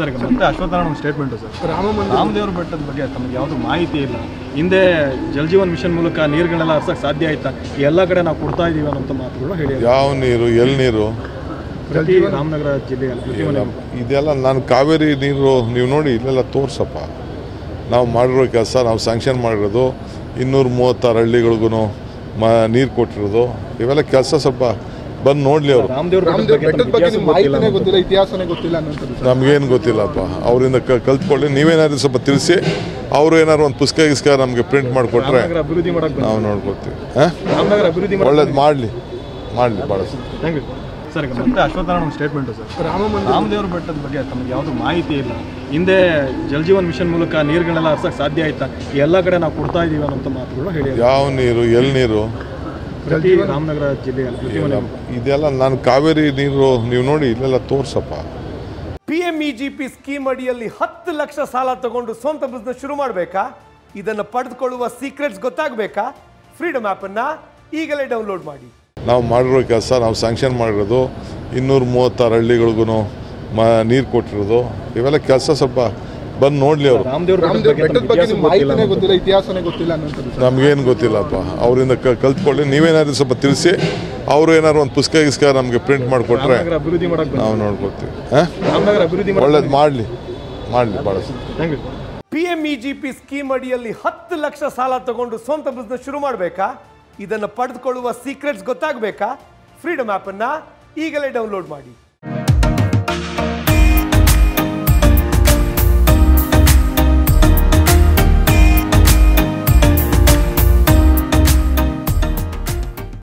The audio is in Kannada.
ಸರ್ ಈಗ ಮತ್ತೆ ಅಶ್ವತ್ಥನಾರಾಯಣ ಸ್ಟೇಟ್ಮೆಂಟು ಸರ್ ರಾಮದೇವ್ರ ಬೆಟ್ಟದ ಬಗ್ಗೆ ತಮಗೆ ಯಾವುದು ಮಾಹಿತಿ ಇಲ್ಲ ಹಿಂದೆ ಜಲಜೀವನ್ ಮಿಷನ್ ಮೂಲಕ ನೀರುಗಳನ್ನೆಲ್ಲ ಹರ್ಸಕ್ಕೆ ಸಾಧ್ಯ ಆಯ್ತಾ ಎಲ್ಲ ಕಡೆ ನಾವು ಕೊಡ್ತಾ ಇದೀವಿ ಅನ್ನೋಂಥ ಮಾತುಗಳು ಹೇಳಿ ಯಾವ ನೀರು ಎಲ್ಲಿ ನೀರು ಪ್ರತಿ ರಾಮನಗರ ಜಿಲ್ಲೆಯಲ್ಲಿ ಪ್ರತಿ ಮನೆಗೂ. ಇದೆಲ್ಲ ನಾನು ಕಾವೇರಿ ನೀರು ನೀವು ನೋಡಿ ಇಲ್ಲೆಲ್ಲ ತೋರ್ಸಪ್ಪ ನಾವು ಮಾಡಿರೋ ಕೆಲಸ ನಾವು ಸ್ಯಾಂಕ್ಷನ್ ಮಾಡಿರೋದು ಇನ್ನೂರ ಮೂವತ್ತಾರು ಹಳ್ಳಿಗಳಿಗೂ ಮ ನೀರು ಕೊಟ್ಟಿರೋದು ಇವೆಲ್ಲ ಕೆಲಸ ಸ್ವಲ್ಪ ಬಂದು ನೋಡಲಿ ಅವರು ರಾಮದೇವ್ರ ಬೆಟ್ಟದ ರಾಮದೇವ್ ಬಗ್ಗೆ ಬೆಟ್ಟದ ತಮ್ಗೆ ಬಗ್ಗೆ ಇತಿಹಾಸ ನಿಮ್ಗೆ ಗೊತ್ತಿಲ್ಲ ಮಾಹಿತಿನೇ ಅನ್ನೋದು. ಗೊತ್ತಿಲ್ಲ ಇತಿಹಾಸನೇ ಗೊತ್ತಿಲ್ಲ ಅನ್ನೋಂಥದ್ದು ಸರ್ ನಮಗೇನು ಗೊತ್ತಿಲ್ಲಪ್ಪ ಅವರಿಂದ ಕಲ್ತ್ಕೊಳ್ಳಿ ನೀವೇನಾದ್ರು ಸ್ವಲ್ಪ ತಿಳಿಸಿ ಅವರು ಏನಾದ್ರು ಒಂದು ಪುಸ್ತಕ ಗಿಸ್ಕ ನಮಗೆ ಪ್ರಿಂಟ್ ಮಾಡಿಕೊಟ್ರೆ ರಾಮನಗರ ಅಭಿವೃದ್ಧಿ ಮಾಡಕ್ಕೆ ನಾವು ನೋಡ್ಕೊತೀವಿ ಹಾಂ ರಾಮನಗರ ಅಭಿವೃದ್ಧಿ ಒಳ್ಳೇದು ಮಾಡಲಿ ಮಾಡಲಿ ಭಾಳ ಥ್ಯಾಂಕ್ ಯು ಸರ್ ಈಗ ಮತ್ತೆ ಅಶ್ವತ್ಥನಾರಾಯಣ ಸ್ಟೇಟ್ಮೆಂಟು ಸರ್ ರಾಮ ಮಂದಿರ ರಾಮದೇವ್ರ ಬೆಟ್ಟದ ಬಗ್ಗೆ ತಮಗೆ ಯಾವುದು ಮಾಹಿತಿ ಇಲ್ಲ ಹಿಂದೆ ಜಲಜೀವನ್ ಮಿಷನ್ ಮೂಲಕ ನೀರುಗಳನ್ನೆಲ್ಲ ಹರ್ಸಕ್ಕೆ ಸಾಧ್ಯ ಆಯ್ತಾ ಎಲ್ಲ ಕಡೆ ನಾವು ಕೊಡ್ತಾ ಇದೀವಿ ಅನ್ನೋಂಥ ಮಾತುಗಳು ಹೇಳಿ ಯಾವ ನೀರು ಎಲ್ಲಿ ನೀರು ಪ್ರತಿ ರಾಮನಗರ ಜಿಲ್ಲೆಯಲ್ಲಿ ಪ್ರತಿ ಮನೆಗೂ. ಇದೆಲ್ಲ ನಾನು ಕಾವೇರಿ ನೀರು ನೀವು ನೋಡಿ ಇಲ್ಲೆಲ್ಲ ತೋರ್ಸಪ್ಪ ಪಿಎಂಇಜಿಪಿ ಸ್ಕೀಮ್ ಅಡಿಯಲ್ಲಿ ಹತ್ತು ಲಕ್ಷ ಸಾಲ ತಗೊಂಡು ಸ್ವಂತ ಬಿಸ್ನೆಸ್ ಶುರು ಮಾಡಬೇಕಾ ಇದನ್ನು ಪಡೆದುಕೊಳ್ಳುವ ಸೀಕ್ರೆಟ್ಸ್ ಗೊತ್ತಾಗಬೇಕಾ ಫ್ರೀಡಮ್ ಆ್ಯಪನ್ನು ಈಗಲೇ ಡೌನ್ಲೋಡ್ ಮಾಡಿ ನಾವು ಮಾಡಿರೋ ಕೆಲಸ ನಾವು ಸ್ಯಾಂಕ್ಷನ್ ಮಾಡಿರೋದು ಇನ್ನೂರ ಮೂವತ್ತಾರು ಹಳ್ಳಿಗಳಿಗೂ ಮ ನೀರು ಕೊಟ್ಟಿರೋದು ಇವೆಲ್ಲ ಕೆಲಸ ಸ್ವಲ್ಪ ಬಂದು ನೋಡಲಿ ಅವರು ರಾಮದೇವ್ರ ರಾಮದೇವ್ ಬೆಟ್ಟದ ಬೆಟ್ಟದ ಬಗ್ಗೆ ಬಗ್ಗೆ ತಮ್ಗೆ ನಿಮ್ಗೆ ಇತಿಹಾಸ ಮಾಹಿತಿನೇ ಗೊತ್ತಿಲ್ಲ ಗೊತ್ತಿಲ್ಲ ಇತಿಹಾಸನೇ ಗೊತ್ತಿಲ್ಲ ಅನ್ನೋಂಥದ್ದು ಸರ್ ನಮಗೇನು ಗೊತ್ತಿಲ್ಲಪ್ಪ ಅವರಿಂದ ಕಲ್ತ್ಕೊಳ್ಳಿ ನೀವೇನಾದ್ರು ಸ್ವಲ್ಪ ತಿಳಿಸಿ ಅವರು ಏನಾದ್ರು ಒಂದು ಪುಸ್ತಕ ಗಿಸ್ಕ ನಮಗೆ ಪ್ರಿಂಟ್ ಮಾಡಿಕೊಟ್ರೆ ರಾಮನಗರ ಅಭಿವೃದ್ಧಿ ಮಾಡಕ್ಕೆ ನಾವು ನೋಡ್ಕೊತೀವಿ ಹಾಂ ರಾಮನಗರ ಅಭಿವೃದ್ಧಿ ಒಳ್ಳೇದು ಮಾಡಲಿ ಮಾಡಲಿ ಭಾಳ ಥ್ಯಾಂಕ್ ಯು ಪಿಎಂಇಜಿಪಿ ಸ್ಕೀಮ್ ಅಡಿಯಲ್ಲಿ ಹತ್ತು ಲಕ್ಷ ಸಾಲ ತಗೊಂಡು ಸ್ವಂತ ಬಿಸ್ನೆಸ್ ಶುರು ಮಾಡಬೇಕಾ ಇದನ್ನು ಪಡೆದುಕೊಳ್ಳುವ ಸೀಕ್ರೆಟ್ಸ್ ಗೊತ್ತಾಗಬೇಕಾ ಫ್ರೀಡಮ್ ಆ್ಯಪನ್ನು ಈಗಲೇ ಡೌನ್ಲೋಡ್ ಮಾಡಿ